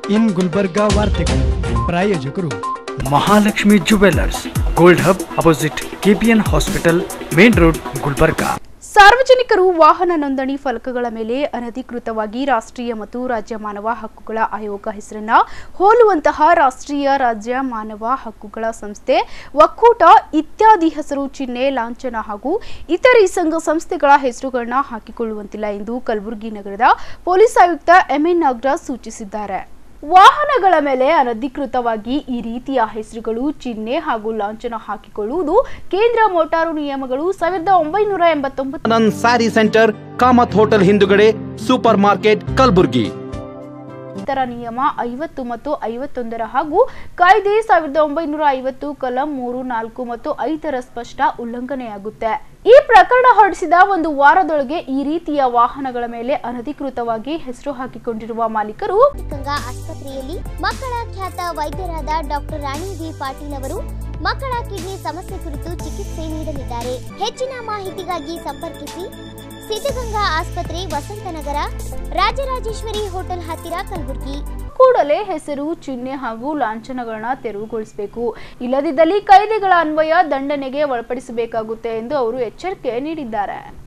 ಇನ್ ಗುಲ್ಬರ್ಗಾ ವಾರ್ತೆಗಳು ಪ್ರಾಯೋಜಕರು Mahalakshmi jewellers gold hub opposite KPN hospital main road Gulbarga ಸಾರ್ವಜನಿಕರು ವಾಹನ ನೋಂದಣಿ ಫಲಕಗಳ ಮೇಲೆ ಅನಧಿಕೃತವಾಗಿ ರಾಷ್ಟ್ರೀಯ ಮತ್ತು ರಾಜ್ಯ ಮಾನವ ಹಕ್ಕುಗಳ ಆಯೋಗ ಹೆಸರನ್ನ ಹೋಲುವಂತಹ ರಾಷ್ಟ್ರೀಯ ರಾಜ್ಯ ಮಾನವ ಹಕ್ಕುಗಳ ಸಂಸ್ಥೆ ಒಕ್ಕೂಟ ಇತ್ಯಾದಿ ಹೆಸರು ಚಿಹ್ನೆ ಲಾಂಛನ ಹಾಗೂ ಇತರೆ ಸಂಘ ಸಂಸ್ಥೆಗಳ ಹೆಸರುಗಳನ್ನ ಹಾಕಿಕೊಳ್ಳುವಂತಿಲ್ಲ ಎಂದು ಕಲಬುರಗಿ ನಗರದ ಪೊಲೀಸ್ ಆಯುಕ್ತ ಎಂಎನ್ ನಾಗರಾಜ್ ಸೂಚಿಸಿದ್ದಾರೆ ವಾಹನಗಳ ಮೇಲೆ ಅನಧಿಕೃತವಾಗಿ ಈ ರೀತಿಯ ಹೆಸರುಗಳು ಚಿಹ್ನೆ ಹಾಗೂ ಲಾಂಛನ ಹಾಕಿಕೊಳ್ಳುವುದು ಕೇಂದ್ರ ಮೋಟಾರು ನಿಯಮಗಳು ಸಾವಿರದ ಒಂಬೈನೂರ ಎಂಬತ್ತೊಂಬತ್ತು Anand sari centre Kamath hotel ಹಿಂದುಗಡೆ ಸೂಪರ್ ಮಾರ್ಕೆಟ್ ಕಲಬುರ್ಗಿ ಇತರ ನಿಯಮ ಐವತ್ತು ಮತ್ತು ಐವತ್ತೊಂದರ ಹಾಗೂ ಕಾಯ್ದೆ ಸಾವಿರದ ಒಂಬೈನೂರ ಐವತ್ತು ಕಲಂ ಮೂರು ನಾಲ್ಕು ಮತ್ತು ಐದರ ಸ್ಪಷ್ಟ ಉಲ್ಲಂಘನೆಯಾಗುತ್ತೆ ಈ ಪ್ರಕರಣ ಹೊರಡಿಸಿದ ಒಂದು ವಾರದೊಳಗೆ ಈ ರೀತಿಯ ವಾಹನಗಳ ಮೇಲೆ ಅನಧಿಕೃತವಾಗಿ ಹೆಸರು ಹಾಕಿಕೊಂಡಿರುವ ಮಾಲೀಕರು ಗಂಗಾ ಆಸ್ಪತ್ರೆಯಲ್ಲಿ ಮಕ್ಕಳ ಖ್ಯಾತ ವೈದ್ಯರಾದ ಡಾಕ್ಟರ್ ರಾಣಿ ವಿ ಪಾಟೀಲ್ ಅವರು ಮಕ್ಕಳ ಕಿಡ್ನಿ ಸಮಸ್ಯೆ ಕುರಿತು ಚಿಕಿತ್ಸೆ ನೀಡಲಿದ್ದಾರೆ ಹೆಚ್ಚಿನ ಮಾಹಿತಿಗಾಗಿ ಸಂಪರ್ಕಿಸಿ ಸಿದ್ಧಗಂಗಾ ಆಸ್ಪತ್ರೆ ವಸಂತನಗರ ರಾಜರಾಜೇಶ್ವರಿ ಹೋಟೆಲ್ ಹತ್ತಿರ ಕಲಬುರಗಿ ಕೂಡಲೇ ಹೆಸರು ಚಿಹ್ನೆ ಹಾಗೂ ಲಾಂಛನಗಳನ್ನ ತೆರವುಗೊಳಿಸಬೇಕು ಇಲ್ಲದಿದ್ದಲ್ಲಿ ಕಾಯ್ದೆಗಳ ಅನ್ವಯ ದಂಡನೆಗೆ ಒಳಪಡಿಸಬೇಕಾಗುತ್ತೆ ಎಂದು ಅವರು ಎಚ್ಚರಿಕೆ ನೀಡಿದ್ದಾರೆ